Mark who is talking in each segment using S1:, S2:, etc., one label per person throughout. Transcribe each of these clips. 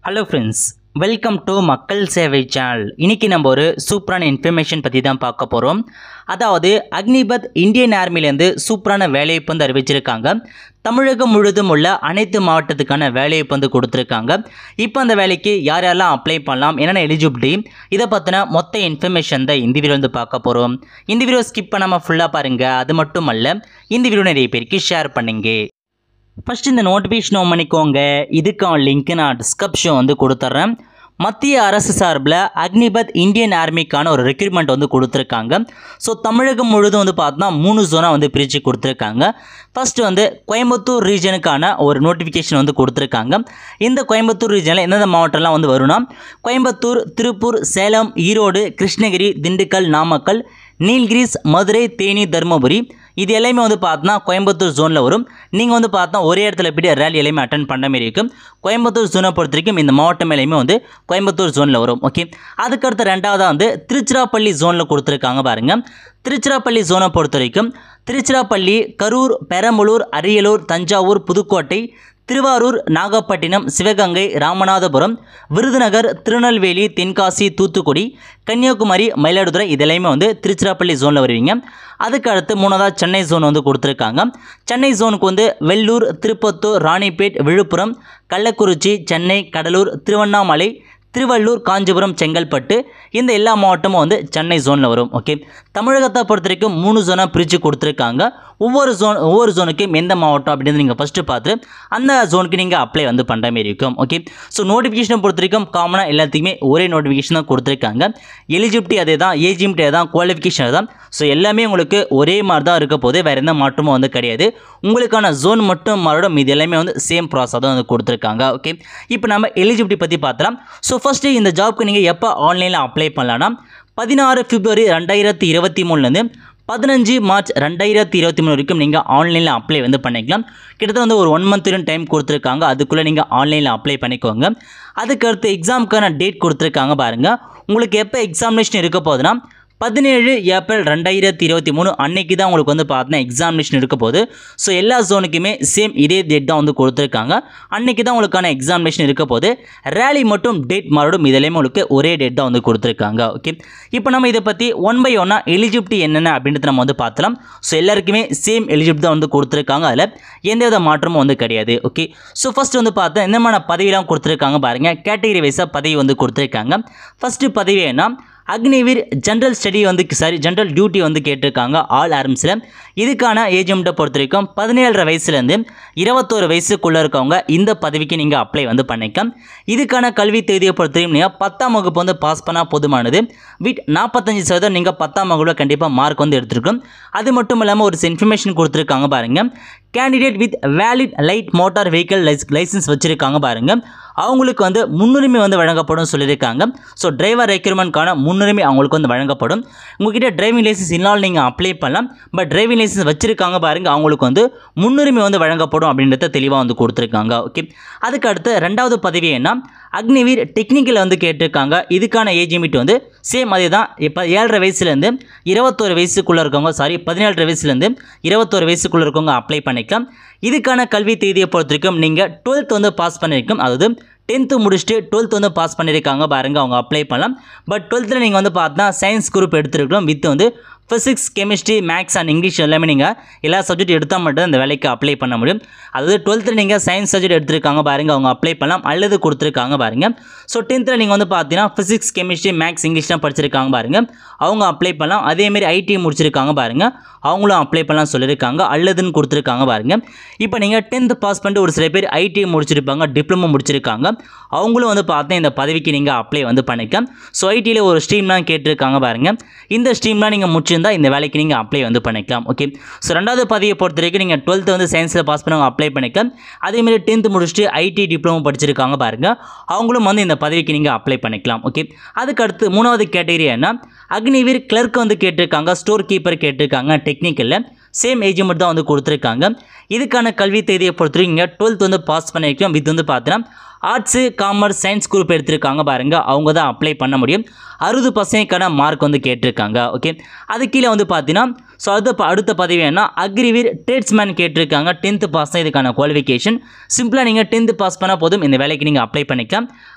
S1: hello friends welcome to மக்கள் சேவை channel இன்னைக்கு நம்ம ஒரு சூப்பரான இன்ஃபர்மேஷன் பற்றி தான் பார்க்க போகிறோம் அதாவது அக்னிபத் இந்தியன் ஆர்மிலேருந்து சூப்பரான வேலைவாய்ப்பு வந்து அறிவிச்சிருக்காங்க தமிழகம் முழுவதும் உள்ள அனைத்து மாவட்டத்துக்கான வேலைவாய்ப்பு வந்து கொடுத்துருக்காங்க இப்போ அந்த வேலைக்கு யார் யாரெல்லாம் அப்ளை பண்ணலாம் என்னென்ன எலிஜிபிலிட்டி இதை பற்றின மொத்த இன்ஃபர்மேஷன் தான் இந்த வீடியோ வந்து பார்க்க போகிறோம் இந்த வீடியோ ஸ்கிப் பண்ணாமல் ஃபுல்லாக பாருங்கள் அது மட்டும் அல்ல இந்த வீடியோ நிறைய பேருக்கு ஷேர் பண்ணுங்க ஃபஸ்ட் இந்த நோட்டிஃபிகேஷன் ஓன் பண்ணிக்கோங்க இதுக்கான லிங்க் நான் டிஸ்கிரிப்ஷன் வந்து கொடுத்துட்றேன் மத்திய அரசு சார்பில் அக்னிபத் இந்தியன் ஆர்மிக்கான ஒரு ரெக்ரூட்மெண்ட் வந்து கொடுத்துருக்காங்க ஸோ தமிழகம் முழுதும் வந்து பார்த்தோன்னா மூணு ஜோனாக வந்து பிரித்து கொடுத்துருக்காங்க ஃபஸ்ட்டு வந்து கோயம்புத்தூர் ரீஜனுக்கான ஒரு நோட்டிஃபிகேஷன் வந்து கொடுத்துருக்காங்க இந்த கோயம்புத்தூர் ரீஜனில் எந்தெந்த மாவட்டம்லாம் வந்து வரும்னா கோயம்புத்தூர் திருப்பூர் சேலம் ஈரோடு கிருஷ்ணகிரி திண்டுக்கல் நாமக்கல் நீல்கிரிஸ் மதுரை தேனி தருமபுரி இது எல்லாமே வந்து பார்த்தோன்னா கோயம்புத்தூர் ஜோனில் வரும் நீங்கள் வந்து பார்த்தா ஒரே இடத்துல போய்ட்டு ரேலி எல்லாமே அட்டன் பண்ண மாதிரி இருக்கும் கோயம்புத்தூர் ஜோனை பொறுத்த வரைக்கும் இந்த மாவட்டம் எல்லாமே வந்து கோயம்புத்தூர் ஜோனில் வரும் ஓகே அதுக்கடுத்து ரெண்டாவதாக வந்து திருச்சிராப்பள்ளி ஜோனில் கொடுத்துருக்காங்க பாருங்கள் திருச்சிராப்பள்ளி ஜோனை பொறுத்த வரைக்கும் திருச்சிராப்பள்ளி கரூர் பெரம்பலூர் அரியலூர் தஞ்சாவூர் புதுக்கோட்டை திருவாரூர் நாகப்பட்டினம் சிவகங்கை ராமநாதபுரம் விருதுநகர் திருநெல்வேலி தென்காசி தூத்துக்குடி கன்னியாகுமரி மயிலாடுதுறை இதெல்லாமே வந்து திருச்சிராப்பள்ளி ஜோனில் வருவீங்க அதுக்கு அடுத்து மூணாவதாக சென்னை ஜோன் வந்து கொடுத்துருக்காங்க சென்னை ஜோனுக்கு வந்து வெள்ளூர் திருப்பத்தூர் ராணிப்பேட் விழுப்புரம் கள்ளக்குறிச்சி சென்னை கடலூர் திருவண்ணாமலை திருவள்ளூர் காஞ்சிபுரம் செங்கல்பட்டு இந்த எல்லா மாவட்டமும் வந்து சென்னை ஜோனில் வரும் ஓகே தமிழகத்தை பொறுத்த வரைக்கும் மூணு ஜோனாக பிரித்து கொடுத்துருக்காங்க ஒவ்வொரு ஜோன் ஒவ்வொரு ஜோனுக்கும் எந்த மாவட்டம் அப்படின்னு நீங்கள் ஃபஸ்ட்டு பார்த்து அந்த ஜோனுக்கு நீங்கள் அப்ளை வந்து பண்ணுற மாதிரி இருக்கும் ஓகே ஸோ நோட்டிஃபிகேஷனை பொறுத்த வரைக்கும் காமனாக எல்லாத்துக்குமே ஒரே நோட்டிஃபிகேஷன் தான் கொடுத்துருக்காங்க எலிஜிபிலிட்டி அதே தான் ஏஜிபிலிட்டி அதே தான் குவாலிஃபிகேஷன் அதே தான் ஸோ எல்லாமே உங்களுக்கு ஒரே மாதிரி தான் இருக்க போது வேறு எந்த மாற்றமும் வந்து கிடையாது உங்களுக்கான ஜோன் மட்டும் மாறிடும் இது எல்லாமே வந்து சேம் ப்ராசஸ் தான் வந்து கொடுத்துருக்காங்க ஓகே இப்போ நம்ம எலிஜிபிலிட்டி பற்றி பார்த்தலாம் ஸோ ஃபஸ்ட்டு இந்த ஜாப்க்கு நீங்கள் எப்போ ஆன்லைனில் அப்ளை பண்ணலாம்னா பதினாறு பிப்ரவரி ரெண்டாயிரத்தி இருபத்தி மூணுலேருந்து பதினஞ்சு மார்ச் ரெண்டாயிரத்தி இருபத்தி மூணு வரைக்கும் நீங்கள் ஆன்லைனில் அப்ளை வந்து பண்ணிக்கலாம் கிட்டத்தட்ட வந்து ஒரு ஒன் மந்த் வரையும் டைம் கொடுத்துருக்காங்க அதுக்குள்ளே நீங்கள் ஆன்லைனில் அப்ளை பண்ணிக்கோங்க அதுக்கடுத்து எக்ஸாமுக்கான டேட் கொடுத்துருக்காங்க பாருங்கள் உங்களுக்கு எப்போ எக்ஸாமினேஷன் இருக்க போகுதுன்னா பதினேழு ஏப்ரல் ரெண்டாயிரத்தி இருபத்தி மூணு அன்னைக்கு தான் உங்களுக்கு வந்து பார்த்தீங்கன்னா எக்ஸாமினேஷன் இருக்க போகுது ஸோ எல்லா ஜோனுக்குமே சேம் இதே டேட் தான் வந்து கொடுத்துருக்காங்க அன்னைக்கு தான் உங்களுக்கான எக்ஸாமினேஷன் இருக்க போது ரேலி மட்டும் டேட் மாறிடும் இதெல்லாமே உங்களுக்கு ஒரே டேட் தான் வந்து கொடுத்துருக்காங்க ஓகே இப்போ நம்ம இதை பற்றி ஒன் பை ஒன்னாக எலிஜிபிலிட்டி என்னென்ன அப்படின்றத நம்ம வந்து பார்த்தலாம் ஸோ எல்லாருக்குமே சேம் எலிஜிபிலிட்டி தான் வந்து கொடுத்துருக்காங்க அதில் எந்தவித மாற்றமும் வந்து கிடையாது ஓகே ஸோ ஃபஸ்ட் வந்து பார்த்தா என்னமான பதவியெல்லாம் கொடுத்துருக்காங்க பாருங்கள் கேட்டகரி வைஸாக பதவி வந்து கொடுத்துருக்காங்க ஃபஸ்ட்டு பதவி என்ன அக்னிவீர் ஜென்ரல் ஸ்டடி வந்து சாரி ஜென்ரல் டியூட்டி வந்து கேட்டிருக்காங்க ஆல் ஆர்ம்ஸில் இதுக்கான ஏஜ் லிமிட்டை பொறுத்த வரைக்கும் பதினேழரை வயசுலேருந்து இருபத்தோரு வயசுக்குள்ளே இருக்கவங்க இந்த பதவிக்கு நீங்கள் அப்ளை வந்து பண்ணிக்கலாம் இதுக்கான கல்வி தேதியை பொறுத்த வரைக்கும் நீங்கள் பத்தாம் வகுப்பு வந்து பாஸ் பண்ணால் போதுமானது வித் நாற்பத்தஞ்சு சதவீதம் நீங்கள் பத்தாம் வகுப்பில் கண்டிப்பாக மார்க் வந்து எடுத்துருக்கோம் அது மட்டும் இல்லாமல் ஒரு இன்ஃபர்மேஷன் கொடுத்துருக்காங்க பாருங்கள் candidate with valid light motor vehicle licence வச்சுருக்காங்க பாருங்கள் அவங்களுக்கு வந்து முன்னுரிமை வந்து வழங்கப்படும் சொல்லியிருக்காங்க ஸோ டிரைவர் ரெக்யூர்மெண்ட்கான முன்னுரிமை அவங்களுக்கு வந்து வழங்கப்படும் உங்ககிட்ட டிரைவிங் லைசன்ஸ் இல்லாமல் நீங்கள் அப்ளை பண்ணலாம் பட் டிரைவிங் லைசன்ஸ் வச்சுருக்காங்க பாருங்கள் அவங்களுக்கு வந்து முன்னுரிமை வந்து வழங்கப்படும் அப்படின்றத தெளிவாக வந்து கொடுத்துருக்காங்க ஓகே அதுக்கு அடுத்து ரெண்டாவது பதவி என்ன அக்னிவீர் டெக்னிக்கல் வந்து கேட்டிருக்காங்க இதுக்கான ஏஜ் லிமிட் வந்து சேம் அதே தான் இப்போ ஏழரை வயசுலேருந்து இருபத்தோரு வயசுக்குள்ளே இருக்கவங்க சாரி பதினேழரை வயசுலேருந்து இருபத்தோரு வயசுக்குள்ளே இருக்கவங்க அப்ளை பண்ணிக்கலாம் இதுக்கான கல்வி தேதியை பொறுத்த வரைக்கும் நீங்கள் டுவெல்த் வந்து பாஸ் பண்ணியிருக்கோம் அதாவது டென்த்து முடிச்சுட்டு டுவெல்த் வந்து பாஸ் பண்ணியிருக்காங்க பாருங்கள் அவங்க அப்ளை பண்ணலாம் பட் டுவெல்த்தில் நீங்கள் வந்து பார்த்தா சயின்ஸ் குரூப் எடுத்துருக்கோம் வித் வந்து physics chemistry maths and English எல்லாமே நீங்கள் எல்லா சப்ஜெக்ட் எடுத்தால் மட்டும் இந்த வேலைக்கு அப்ளை பண்ண முடியும் அதாவது டுவெல்த்தில் நீங்கள் சயின்ஸ் சப்ஜெக்ட் எடுத்திருக்காங்க பாருங்கள் அவங்க அப்ளை பண்ணலாம் அல்லது கொடுத்துருக்காங்க பாருங்கள் ஸோ டென்த்தில் நீங்கள் வந்து பார்த்தீங்கன்னா ஃபிசிக்ஸ் கெமிஸ்ட்ரி மேக்ஸ் இங்கிலீஷ்லாம் படிச்சிருக்காங்க பாருங்கள் அவங்க அப்ளை பண்ணலாம் அதேமாரி ஐடி முடிச்சிருக்காங்க பாருங்கள் அவங்களும் அப்ளை பண்ணலாம் சொல்லியிருக்காங்க அல்லதுன்னு கொடுத்துருக்காங்க பாருங்கள் இப்போ நீங்கள் டென்த்து பாஸ் பண்ணிட்டு ஒரு சில பேர் ஐடி முடிச்சிருப்பாங்க டிப்ளமோ முடிச்சிருக்காங்க அவங்களும் வந்து பார்த்தா இந்த பதவிக்கு நீங்கள் அப்ளை வந்து பண்ணிக்கலாம் ஸோ ஐடியில் ஒரு ஸ்ட்ரீம்லாம் கேட்டிருக்காங்க பாருங்கள் இந்த ஸ்ட்ரீம்லாம் நீங்கள் முடிச்சிருந்தா இந்த வேலைக்கு நீங்கள் அப்ளை வந்து பண்ணிக்கலாம் ஓகே ஸோ ரெண்டாவது பதவியை பொறுத்த வரைக்கும் நீங்கள் டுவெல்த்து வந்து சயின்ஸில் பாஸ் பண்ணவங்க அப்ளை பண்ணிக்கலாம் அதேமாதிரி டென்த்து முடிச்சுட்டு ஐடி டிப்ளமோ படிச்சிருக்காங்க பாருங்கள் அவங்களும் வந்து இந்த பதவிக்கு நீங்கள் அப்ளை பண்ணிக்கலாம் ஓகே அதுக்கு அடுத்து மூணாவது கேட்டகரி என்ன அக்னிவீர் கிளர்க் வந்து கேட்டிருக்காங்க ஸ்டோர் கீப்பர் கேட்டிருக்காங்க டெக்னிக்கலில் சேம் ஏஜ் மட்டும் தான் வந்து கொடுத்துருக்காங்க இதுக்கான கல்வி தேதியை பொறுத்த வரைக்கும் நீங்கள் டுவெல்த் வந்து பாஸ் பண்ணியிருக்கோம் இது வந்து பார்த்தீங்கன்னா ஆர்ட்ஸு காமர்ஸ் சயின்ஸ் குரூப் எடுத்திருக்காங்க பாருங்கள் அவங்க தான் அப்ளை பண்ண முடியும் அறுபது பர்சன்டேஜ்க்கான மார்க் வந்து கேட்டிருக்காங்க ஓகே அது கீழே வந்து பார்த்தீங்கன்னா ஸோ அது ப- அடுத்த பதவி என்ன அக்ரிவீர் ட்ரேட்ஸ்மேன் கேட்டிருக்காங்க டென்த்து பாஸ் தான் இதுக்கான குவாலிஃபிகேஷன் சிம்பிளாக நீங்கள் டென்த்து பாஸ் பண்ணால் போதும் இந்த வேலைக்கு நீங்கள் அப்ளை பண்ணிக்கலாம்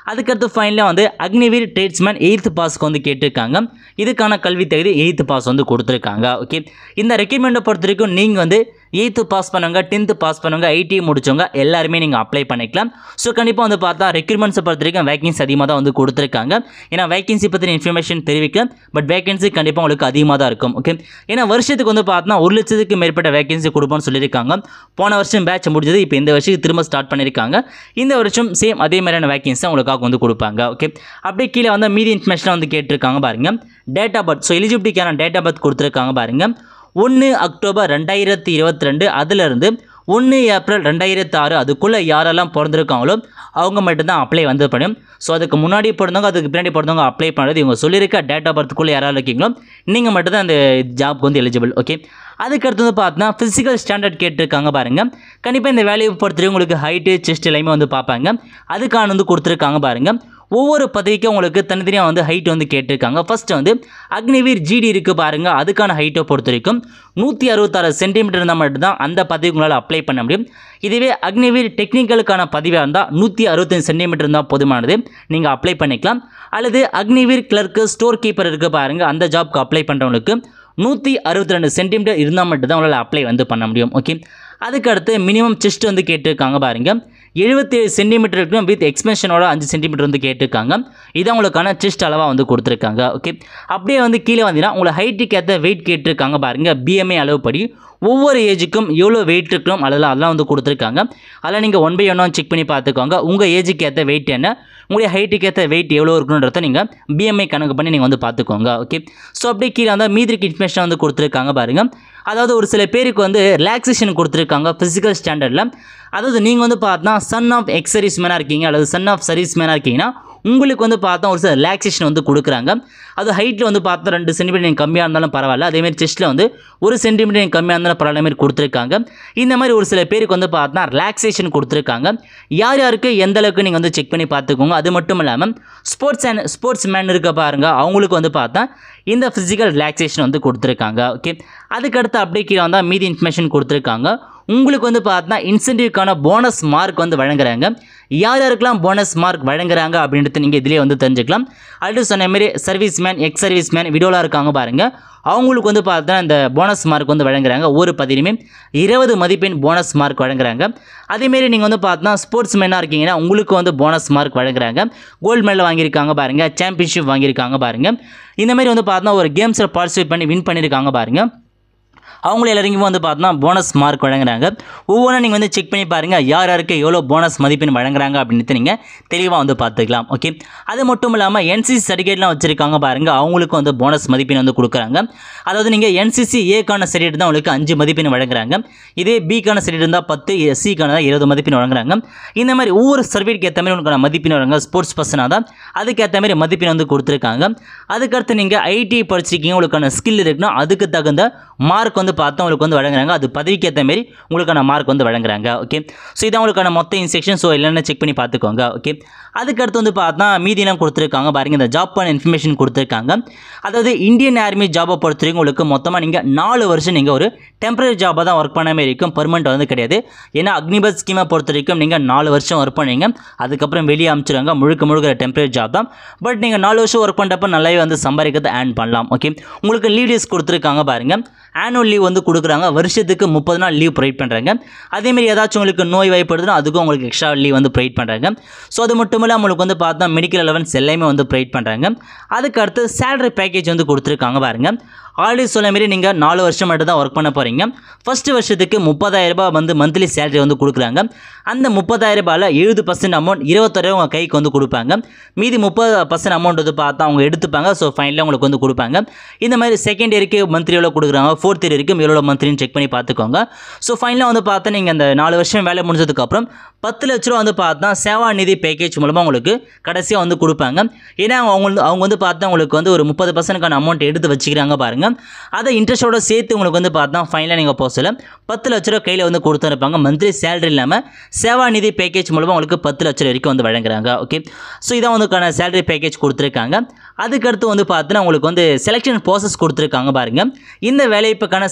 S1: அதுக்கடுத்து ஃபைனலாக வந்து அக்னிவீர் ட்ரேட்ஸ்மேன் எயித்து பாஸ்க்கு வந்து கேட்டிருக்காங்க இதுக்கான கல்வி தகுதி எயித்து பாஸ் வந்து கொடுத்துருக்காங்க ஓகே இந்த ரெக்யூர்மெண்ட்டை பொறுத்த வரைக்கும் நீங்கள் வந்து எயித்து பாஸ் பண்ணவங்க டென்த்து பாஸ் பண்ணவங்க ஐடி முடிச்சவங்க எல்லாருமே நீங்கள் அப்ளை பண்ணிக்கலாம் ஸோ கண்டிப்பாக வந்து பார்த்தா ரெக்யூர்மெண்ட்ஸை பொறுத்த வரைக்கும் வேகன்சி அதிகமாக தான் வந்து கொடுத்துருக்காங்க ஏன்னா வேகன்சி பற்றின இன்ஃபர்மேஷன் தெரிவிக்கல பட் வேகன்சி கண்டிப்பாக உங்களுக்கு அதிகமாக தான் இருக்கும் ஓகே ஏன்னா வருஷத்துக்கு வந்து பார்த்தா ஒரு லட்சத்துக்கு மேற்பட்ட வேகன்சி கொடுப்போம்னு சொல்லியிருக்காங்க போன வருஷம் பேட்ச் முடிஞ்சது இப்போ இந்த வருஷத்துக்கு திரும்ப ஸ்டார்ட் பண்ணியிருக்காங்க இந்த வருஷம் சேம் அதே மாதிரியான வேகன்சி உங்களுக்காக வந்து கொடுப்பாங்க ஓகே அப்படியே கீழே வந்து மீதி இன்ஃபர்மேஷன் வந்து கேட்டிருக்காங்க பாருங்க டேட் ஆஃப் பர்த் ஸோ எலிஜிபிலிட்டிக்கான டேட் ஆஃப் பர்த் கொடுத்துருக்காங்க பாருங்க ஒன்று அக்டோபர் ரெண்டாயிரத்தி இருபத்தி ரெண்டு அதிலிருந்து ஒன்று ஏப்ரல் ரெண்டாயிரத்தி ஆறு அதுக்குள்ளே யாரெல்லாம் பிறந்திருக்காங்களோ அவங்க மட்டும்தான் அப்ளை வந்து பண்ணும் ஸோ அதுக்கு முன்னாடி பிறந்தவங்க அதுக்கு பின்னாடி பிறந்தவங்க அப்ளை பண்ணுறது இவங்க சொல்லியிருக்க டேட் ஆஃப் பர்த்துக்குள்ளே யாராவது இருக்கீங்களோ நீங்கள் மட்டும்தான் அந்த ஜாப்க்கு வந்து எலிஜிபிள் ஓகே அதுக்கடுத்து வந்து பார்த்தீங்கன்னா ஃபிசிக்கல் ஸ்டாண்டர்ட் கேட்டிருக்காங்க பாருங்கள் கண்டிப்பாக இந்த வேலையை பொறுத்தவரைக்கும் உங்களுக்கு ஹைட்டு செஸ்ட் எல்லாமே வந்து பார்ப்பாங்க அதுக்கான வந்து கொடுத்துருக்காங்க பாருங்கள் ஒவ்வொரு பதவிக்கும் உங்களுக்கு தனித்தனியாக வந்து ஹைட் வந்து கேட்டிருக்காங்க ஃபர்ஸ்ட் வந்து அக்னிவீர் ஜிடி இருக்குது பாருங்கள் அதுக்கான ஹைட்டை பொறுத்த வரைக்கும் நூற்றி அறுபத்தாறு சென்டிமீட்டர் இருந்தால் மட்டும்தான் அந்த பதவிக்கு உங்களால் அப்ளை பண்ண முடியும் இதுவே அக்னிவீர் டெக்னிக்கலுக்கான பதிவாக இருந்தால் நூற்றி அறுபத்தஞ்சு சென்டிமீட்டர் இருந்தால் போதுமானது நீங்கள் அப்ளை பண்ணிக்கலாம் அல்லது அக்னிவீர் கிளர்க்கு ஸ்டோர் கீப்பர் இருக்குது பாருங்கள் அந்த ஜாப்க்கு அப்ளை பண்ணுறவங்களுக்கு நூற்றி அறுபத்தி ரெண்டு சென்டிமீட்டர் இருந்தால் மட்டும்தான் உங்களால் அப்ளை வந்து பண்ண முடியும் ஓகே அதுக்கடுத்து மினிமம் செஸ்ட் வந்து கேட்டிருக்காங்க பாருங்கள் எழுபத்தேழு சென்டிமீட்டர் இருக்கும் வித் எக்ஸ்பென்ஷனோட அஞ்சு சென்டிமீட்டர் வந்து கேட்டிருக்காங்க இது உங்களுக்கான செஸ்ட் அளவாக வந்து கொடுத்துருக்காங்க ஓகே அப்படியே வந்து கீழே வந்தீங்கன்னா உங்களை ஹைட்டுக்கு ஏற்ற வெயிட் கேட்டிருக்காங்க பாருங்கள் பிஎம்ஏ அளவுப்படி ஒவ்வொரு ஏஜுக்கும் எவ்வளோ வெயிட் இருக்கணும் அதெல்லாம் அதெல்லாம் வந்து கொடுத்துருக்காங்க அதெல்லாம் நீங்கள் ஒன் பை ஒன்னாக செக் பண்ணி பார்த்துக்கோங்க உங்கள் ஏஜுக்கு ஏற்ற வெயிட் என்ன உங்களுடைய ஹைட்டுக்கு ஏற்ற வெயிட் எவ்வளோ இருக்கணுன்றத நீங்கள் பிஎம்ஐ கணக்கு பண்ணி நீங்கள் வந்து பார்த்துக்கோங்க ஓகே ஸோ அப்படியே கீழே வந்து மீதிக்கு இன்ஃபர்மேஷன் வந்து கொடுத்துருக்காங்க பாருங்கள் அதாவது ஒரு சில பேருக்கு வந்து ரிலாக்ஸேஷன் கொடுத்துருக்காங்க ஃபிசிக்கல் ஸ்டாண்டர்டில் அதாவது நீங்கள் வந்து பார்த்தா சன் ஆஃப் எக்ஸரிஸ் மேனாக இருக்கீங்க அல்லது சன் ஆஃப் சர்வீஸ் மேனாக இருக்கீங்கன்னா உங்களுக்கு வந்து பார்த்தா ஒரு சில ரிலாக்ஸேஷன் வந்து கொடுக்குறாங்க அது ஹைட்டில் வந்து பார்த்தா ரெண்டு சென்டிமீட்டர் நீங்கள் கம்மியாக இருந்தாலும் பரவாயில்ல அதேமாதிரி செஸ்ட்டில் வந்து ஒரு சென்டிமீட்டர் நீங்கள் கம்மியாக இருந்தாலும் பரவாயில்ல மாதிரி கொடுத்துருக்காங்க இந்த மாதிரி ஒரு சில பேருக்கு வந்து பார்த்தா ரிலாக்ஸேஷன் கொடுத்துருக்காங்க யார் யாருக்கு எந்த அளவுக்கு நீங்கள் வந்து செக் பண்ணி பார்த்துக்கோங்க அது மட்டும் இல்லாமல் ஸ்போர்ட்ஸ் அண்ட் ஸ்போர்ட்ஸ் மேன் இருக்க பாருங்க அவங்களுக்கு வந்து பார்த்தா இந்த ஃபிசிக்கல் ரிலாக்ஸேஷன் வந்து கொடுத்துருக்காங்க ஓகே அதுக்கடுத்து அப்படியே கீழே வந்தால் மீதி இன்ஃபர்மேஷன் கொடுத்துருக்காங்க உங்களுக்கு வந்து பார்த்தா இன்சென்டிவ்க்கான போனஸ் மார்க் வந்து வழங்குறாங்க யார் யாருக்கெல்லாம் போனஸ் மார்க் வழங்குறாங்க அப்படின்றது நீங்கள் இதிலே வந்து தெரிஞ்சுக்கலாம் அடுத்து சொன்ன மாதிரி serviceman ex serviceman விடோலாக இருக்காங்க பாருங்கள் அவங்களுக்கு வந்து பார்த்தா இந்த போனஸ் மார்க் வந்து வழங்குறாங்க ஒவ்வொரு பதிலுமே இருபது மதிப்பெண் போனஸ் மார்க் வழங்குறாங்க அதேமாரி நீங்கள் வந்து பார்த்தா ஸ்போர்ட்ஸ் மேனாக இருக்கீங்கன்னா உங்களுக்கு வந்து போனஸ் மார்க் வழங்குறாங்க கோல்டு மெடல் வாங்கியிருக்காங்க பாருங்கள் சாம்பியன்ஷிப் வாங்கியிருக்காங்க பாருங்கள் இந்த மாதிரி வந்து பார்த்தா ஒரு கேம்ஸில் பார்ட்டிசிபேட் பண்ணி வின் பண்ணியிருக்காங்க பாருங்கள் அவங்கள எல்லாருக்கும் வந்து பார்த்தோன்னா போனஸ் மார்க் வழங்குறாங்க ஒவ்வொன்றும் நீங்கள் வந்து செக் பண்ணி பாருங்கள் யார் யாருக்கு எவ்வளோ போனஸ் மதிப்பெண் வழங்குறாங்க அப்படின்னு நீங்கள் தெளிவாக வந்து பார்த்துக்கலாம் ஓகே அது மட்டும் இல்லாமல் என்சிசி சர்டிஃபிகேட்லாம் வச்சுருக்காங்க பாருங்கள் அவங்களுக்கு வந்து போனஸ் மதிப்பெண் வந்து கொடுக்குறாங்க அதாவது நீங்கள் என்சிசி ஏக்கான சர்டிஃபிகேட் தான் உங்களுக்கு அஞ்சு மதிப்பெண் வழங்குறாங்க இதே பிக்கான சர்டிஃபிகேட் இருந்தால் பத்து எஸ்சிக்கான தான் இருபது மதிப்பெண் வழங்குறாங்க இந்த மாதிரி ஒவ்வொரு சர்டிஃபிகேட் ஏற்ற மாதிரி உங்களுக்கான மதிப்பெண் வழங்க ஸ்போர்ட்ஸ் பர்சனாக தான் அதுக்கேற்ற மாதிரி மதிப்பெண் வந்து கொடுத்துருக்காங்க அதுக்கடுத்து நீங்கள் ஐடி படிச்சிருக்கீங்க உங்களுக்கான ஸ்கில் இருக்குன்னா அதுக்கு தகுந்த மார்க் வந்து பார்த்து உங்களுக்கு வந்து வழங்குறாங்க அது பதவிக்கு ஏற்ற மாரி உங்களுக்கான மார்க் வந்து வழங்குறாங்க ஓகே ஸோ இதான் உங்களுக்கான மொத்த இன்ஸ்ட்ரக்ஷன் ஸோ இல்லைன்னா செக் பண்ணி பார்த்துக்கோங்க ஓகே அதுக்கடுத்து வந்து பார்த்தா மீதியெல்லாம் கொடுத்துருக்காங்க பாருங்க இந்த ஜாப் பண்ண இன்ஃபர்மேஷன் கொடுத்துருக்காங்க அதாவது இந்தியன் ஆர்மி ஜாபை பொறுத்த வரைக்கும் உங்களுக்கு மொத்தமாக நீங்கள் நாலு வருஷம் நீங்கள் ஒரு டெம்பரரி ஜாபாக தான் ஒர்க் பண்ண மாதிரி இருக்கும் பர்மனெண்ட் வந்து கிடையாது ஏன்னா அக்னிபத் ஸ்கீமை பொறுத்த வரைக்கும் நீங்கள் நாலு வருஷம் ஒர்க் பண்ணுவீங்க அதுக்கப்புறம் வெளியே அனுப்பிச்சிடுவாங்க முழுக்க முழுக்க டெம்பரரி ஜாப் தான் பட் நீங்கள் நாலு வருஷம் ஒர்க் பண்ணுறப்ப நல்லாவே வந்து சம்பாதிக்கிறத ஏர்ன் பண்ணலாம் ஓகே உங்களுக்கு லீடர்ஸ் கொடுத்துருக்காங்க பாருங்கள் ஆனுவல் லீவ் வந்து கொடுக்குறாங்க வருஷத்துக்கு முப்பது நாள் லீவ் ப்ரொவைட் பண்ணுறாங்க அதேமாரி ஏதாச்சும் உங்களுக்கு நோய் வாய்ப்படுதுன்னா அதுக்கும் உங்களுக்கு எக்ஸ்ட்ரா லீவ் வந்து ப்ரொவைட் பண்ணுறாங்க ஸோ அது மட்டும் இல்லாமல் உங்களுக்கு வந்து பார்த்தா மெடிக்கல் அலவன்ஸ் எல்லாமே வந்து ப்ரொவைட் பண்ணுறாங்க அதுக்கு அடுத்து சேலரி பேக்கேஜ் வந்து கொடுத்துருக்காங்க பாருங்கள் ஆல்ரெடி சொன்ன மாரி நீங்கள் நாலு வருஷம் மட்டும் தான் ஒர்க் பண்ண போகிறீங்க ஃபஸ்ட்டு வருஷத்துக்கு முப்பதாயிரம் ரூபாய் வந்து மந்த்லி சேலரி வந்து கொடுக்குறாங்க அந்த முப்பதாயிரம் ரூபாயில் எழுபது பர்சன்ட் அமௌண்ட் இருபத்தாயிரம் உங்கள் கைக்கு வந்து கொடுப்பாங்க மீதி முப்பது பர்சன்ட் அமௌண்ட் வந்து பார்த்தா அவங்க எடுத்துப்பாங்க ஸோ ஃபைனலாக உங்களுக்கு வந்து கொடுப்பாங்க இந்த மாதிரி செகண்ட் இயருக்கு மந்த்லி எவ்வளோ கொடுக்குறாங்க ஃபோர்த் இயர் வரைக்கும் எவ்வளோ மந்த்லின்னு செக் பண்ணி பார்த்துக்கோங்க ஸோ ஃபைனலாக வந்து பார்த்தா நீங்கள் அந்த நாலு வருஷம் வேலை முடிஞ்சதுக்கப்புறம் பத்து லட்ச ரூபா வந்து பார்த்தா சேவா நிதி பேக்கேஜ் மூலமாக உங்களுக்கு கடைசியாக வந்து கொடுப்பாங்க ஏன்னா அவங்க வந்து அவங்க வந்து பார்த்தா உங்களுக்கு வந்து ஒரு முப்பது பர்சன்ட்கான அமௌண்ட் எடுத்து வச்சுக்கிறாங்க பாருங்கள் அதை இன்ட்ரெஸ்ட்டோட சேர்த்து உங்களுக்கு வந்து பார்த்தா ஃபைனலாக நீங்கள் போஸ்டில் பத்து லட்ச ரூபா கையில் வந்து கொடுத்துருப்பாங்க மந்த்லி சேலரி இல்லாமல் சேவா நிதி பேக்கேஜ் மூலமாக உங்களுக்கு பத்து லட்ச ரூபா வரைக்கும் வந்து வழங்குறாங்க ஓகே ஸோ இதான் வந்துக்கான சேலரி பேக்கேஜ் கொடுத்துருக்காங்க அதுக்கடுத்து வந்து பார்த்தீங்கன்னா உங்களுக்கு வந்து செலெக்ஷன் ப்ராசஸ் கொடுத்துருக்காங்க பாருங்க இந்த வேலைப்புக்கான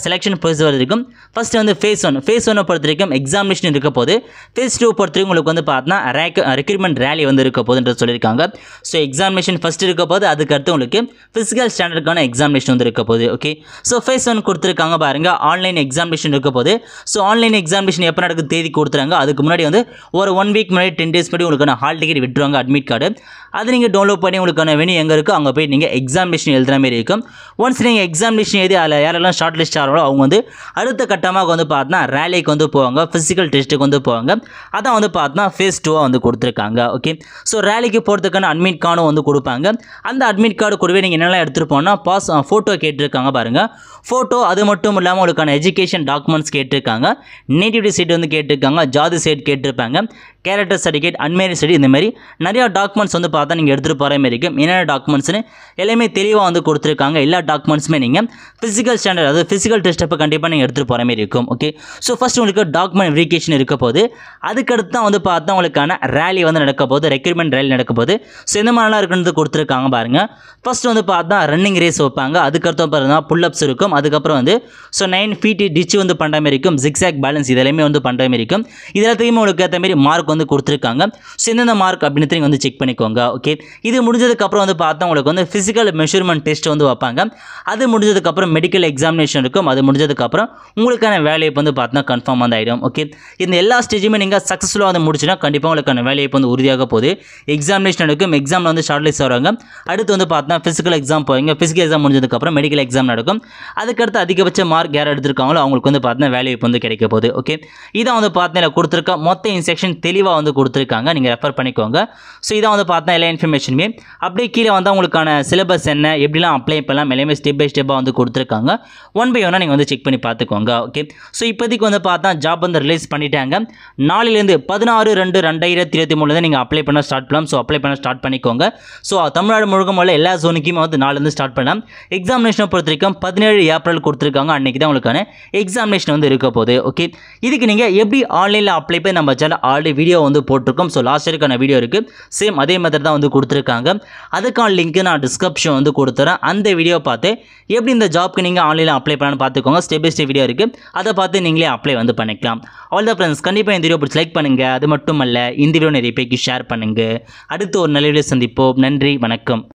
S1: செலெக்ஷன் ப்ரொசீஜர் வரைக்கும் ஃபஸ்ட்டு வந்து ஃபேஸ் ஒன் ஃபேஸ் ஒன்னை பொறுத்த வரைக்கும் எக்ஸாமினேஷன் இருக்க போது ஃபேஸ் டூ பொறுத்த வரைக்கும் உங்களுக்கு வந்து பார்த்தீங்கன்னா ரேக் ரெக்ரூட்மெண்ட் ரேலி வந்து இருக்க போதுன்றது சொல்லியிருக்காங்க ஸோ எக்ஸாமினேஷன் ஃபஸ்ட் இருக்க போது அதுக்கு அடுத்து உங்களுக்கு ஃபிசிக்கல் ஸ்டாண்டர்டுக்கான எக்ஸாமினேஷன் வந்து இருக்க போகுது ஓகே ஸோ ஃபேஸ் ஒன் கொடுத்துருக்காங்க பாருங்க ஆன்லைன் எக்ஸாமினேஷன் இருக்க போது ஸோ ஆன்லைன் எக்ஸாமினேஷன் எப்போ நடக்குது தேதி கொடுத்துறாங்க அதுக்கு முன்னாடி வந்து ஒரு ஒன் வீக் முன்னாடி டென் டேஸ் முன்னாடி உங்களுக்கான ஹால் டிக்கெட் விட்டுருவாங்க அட்மிட் கார்டு அது நீங்கள் டவுன்லோட் பண்ணி உங்களுக்கான வெனி எங்கே இருக்கோ அங்கே போய் நீங்கள் எக்ஸாமினேஷன் எழுதுற மாதிரி இருக்கும் ஒன்ஸ் நீங்கள் எக்ஸாமினேஷன் எழுதி அதில் யாரெல்லாம் ஷார்ட் லிஸ்ட் ஆகிறாங்களோ அவங்க வந்து அடுத்த கட்டமாக வந்து பார்த்தீங்கன்னா ரேலிக்கு வந்து போவாங்க ஃபிசிக்கல் டெஸ்ட்டுக்கு வந்து போவாங்க அதான் வந்து பார்த்தீங்கன்னா ஃபேஸ் டூவாக வந்து கொடுத்துருக்காங்க ஓகே ஸோ ரேலிக்கு போகிறதுக்கான அட்மிட் கார்டும் வந்து கொடுப்பாங்க அந்த அட்மிட் கார்டு கூடவே நீங்கள் என்னெல்லாம் எடுத்துகிட்டு போனால் பாஸ் ஃபோட்டோ கேட்டிருக்காங்க பாருங்கள் ஃபோட்டோ அது மட்டும் இல்லாமல் உங்களுக்கான எஜுகேஷன் டாக்குமெண்ட்ஸ் கேட்டிருக்காங்க நேட்டிவிட்டி சீட் வந்து கேட்டிருக்காங்க ஜாதி சீட் கேட்டிருப்பாங்க கேரக்டர் சர்டிஃபிகேட் அன்மேரி சர்டிஃபிகேட் இந்த மாதிரி நிறையா டாக்குமெண்ட்ஸ் வந்து பார்த்தா நீங்கள் எடுத்துகிட்டு போகிற மாதிரி இருக்கும் என்னென்ன டாக்குமெண்ட்ஸ்னு எல்லாமே தெளிவாக வந்து கொடுத்துருக்காங்க எல்லா டாக்குமெண்ட்ஸுமே நீங்கள் ஃபிசிக்கல் ஸ்டாண்டர்ட் அதாவது ஃபிசிக்கல் டெஸ்ட் அப்போ கண்டிப்பாக நீங்கள் எடுத்துகிட்டு போகிற மாதிரி இருக்கும் ஓகே ஸோ ஃபஸ்ட் உங்களுக்கு டாக்குமெண்ட் வெரிஃபிகேஷன் இருக்க போது அதுக்கடுத்து தான் வந்து பார்த்தா உங்களுக்கான ரேலி வந்து நடக்க போகுது ரெக்ரூட்மெண்ட் ரேலி நடக்க போகுது ஸோ எந்த மாதிரிலாம் இருக்குன்னு கொடுத்துருக்காங்க பாருங்கள் ஃபஸ்ட் வந்து பார்த்தா ரன்னிங் ரேஸ் வைப்பாங்க அதுக்கடுத்து பாருங்க புல்லப்ஸ் இருக்கும் அதுக்கப்புறம் வந்து ஸோ நைன் ஃபீட் டிச் வந்து பண்ணுற மாதிரி இருக்கும் ஜிக்ஸாக் பேலன்ஸ் இதெல்லாமே வந்து பண்ணுற மாதிரி இருக்கும் இது எல்லாத்தையுமே உங்களுக்கு ஏற்ற மாதிரி மார்க் வந்து கொடுத்துருக்காங்க ஸோ எந்தெந்த மார்க் அப்படின்னு நீங்கள் வந்து செக் பண்ணிக்கோங்க ஓகே இது முடிஞ்சதுக்கப்புறம் வந்து பார்த்தா உங்களுக்கு வந்து ஃபிசிக்கல் மெஷர்மெண்ட் டெஸ்ட் வந்து வைப்பாங்க அது முடிஞ்சதுக்கப்புறம் மெடிக்கல் எக்ஸாமினேஷன் இருக்கும் அது முடிஞ்சதுக்கப்புறம் உங்களுக்கான வேலையை வந்து பார்த்தா கன்ஃபார்ம் வந்து ஆகிடும் ஓகே இந்த எல்லா ஸ்டேஜுமே நீங்கள் சக்ஸஸ்ஃபுல்லாக வந்து முடிச்சுன்னா கண்டிப்பாக உங்களுக்கான வேலையை வந்து உறுதியாக போகுது எக்ஸாமினேஷன் நடக்கும் எக்ஸாமில் வந்து ஷார்ட் லிஸ்ட் வருவாங்க அடுத்து வந்து பார்த்தா ஃபிசிக்கல் எக்ஸாம் போவீங்க ஃபிசிக்கல் எக்ஸாம் முடிஞ்சதுக்கப்புறம் மெடிக்கல் எக்ஸாம் நடக்கும் அதுக்கடுத்து அதிகபட்ச மார்க் யார் எடுத்திருக்காங்களோ அவங்களுக்கு வந்து பார்த்தா வேலையை வந்து கிடைக்க போகுது ஓகே இதான் வந்து பார்த்தா கொடுத்துருக்க மொத்த இன்ஸ்ட்ரக்ஷன் தெளிவாக வந்து கொடுத்துருக்காங்க நீங்கள் ரெஃபர் பண்ணிக்கோங்க ஸோ இதான் வந்து பார்த்தா எல்லா இன்ஃபர்மேஷனுமே அப்படியே கீழே வந்து உங்களுக்கான சிலபஸ் என்ன எப்படிலாம் அப்ளை பண்ணலாம் எல்லாமே ஸ்டெப் பை ஸ்டெப்பாக வந்து கொடுத்துருக்காங்க ஒன் பை ஒன்னாக நீங்கள் வந்து செக் பண்ணி பார்த்துக்கோங்க ஓகே ஸோ இப்போதைக்கு வந்து பார்த்தா ஜாப் வந்து ரிலீஸ் பண்ணிட்டாங்க நாளிலேருந்து பதினாறு ரெண்டு ரெண்டாயிரத்தி இருபத்தி மூணுல நீங்கள் அப்ளை பண்ண ஸ்டார்ட் பண்ணலாம் ஸோ அப்ளை பண்ண ஸ்டார்ட் பண்ணிக்கோங்க ஸோ தமிழ்நாடு முழுக்க உள்ள எல்லா ஜோனுக்குமே வந்து நாலுலேருந்து ஸ்டார்ட் பண்ணலாம் எக்ஸாமினேஷனை பொறுத்த வரைக்கும் பதினேழு ஏப்ரல் கொடுத்துருக்காங்க அன்றைக்கி தான் உங்களுக்கான எக்ஸாமினேஷன் வந்து இருக்க போகுது ஓகே இதுக்கு நீங்கள் எப்படி ஆன்லைனில் அப்ளை பண்ணி நம்ம சேனல் ஆல்ரெடி வீடியோ வந்து போட்டிருக்கோம் ஸோ லாஸ்ட் இயருக்கான வீடியோ இருக்குது சேம் அதே மெத்தட் தான் வந்து கொடுத்துருக்காங்க அதுக்கான லிங்க் நான் டிஸ்கிரிப்ஷன் வந்து கொடுத்துறேன் அந்த வீடியோ பார்த்து எப்படி இந்த ஜாப்க்கு நீங்கள் ஆன்லைனில் அப்ளை பண்ணலாம்னு பார்த்துக்கோங்க ஸ்டெப் பை ஸ்டெப் வீடியோ இருக்குது அதை பார்த்து நீங்களே அப்ளை வந்து பண்ணிக்கலாம் ஆல் த ஃப்ரெண்ட்ஸ் கண்டிப்பாக இந்த வீடியோ பிடிச்சி லைக் பண்ணுங்கள் அது மட்டும் அல்ல இந்த வீடியோ நிறைய பேருக்கு ஷேர் பண்ணுங்கள் அடுத்து ஒரு நல்ல வீடியோ சந்திப்போம் நன்றி வணக்கம்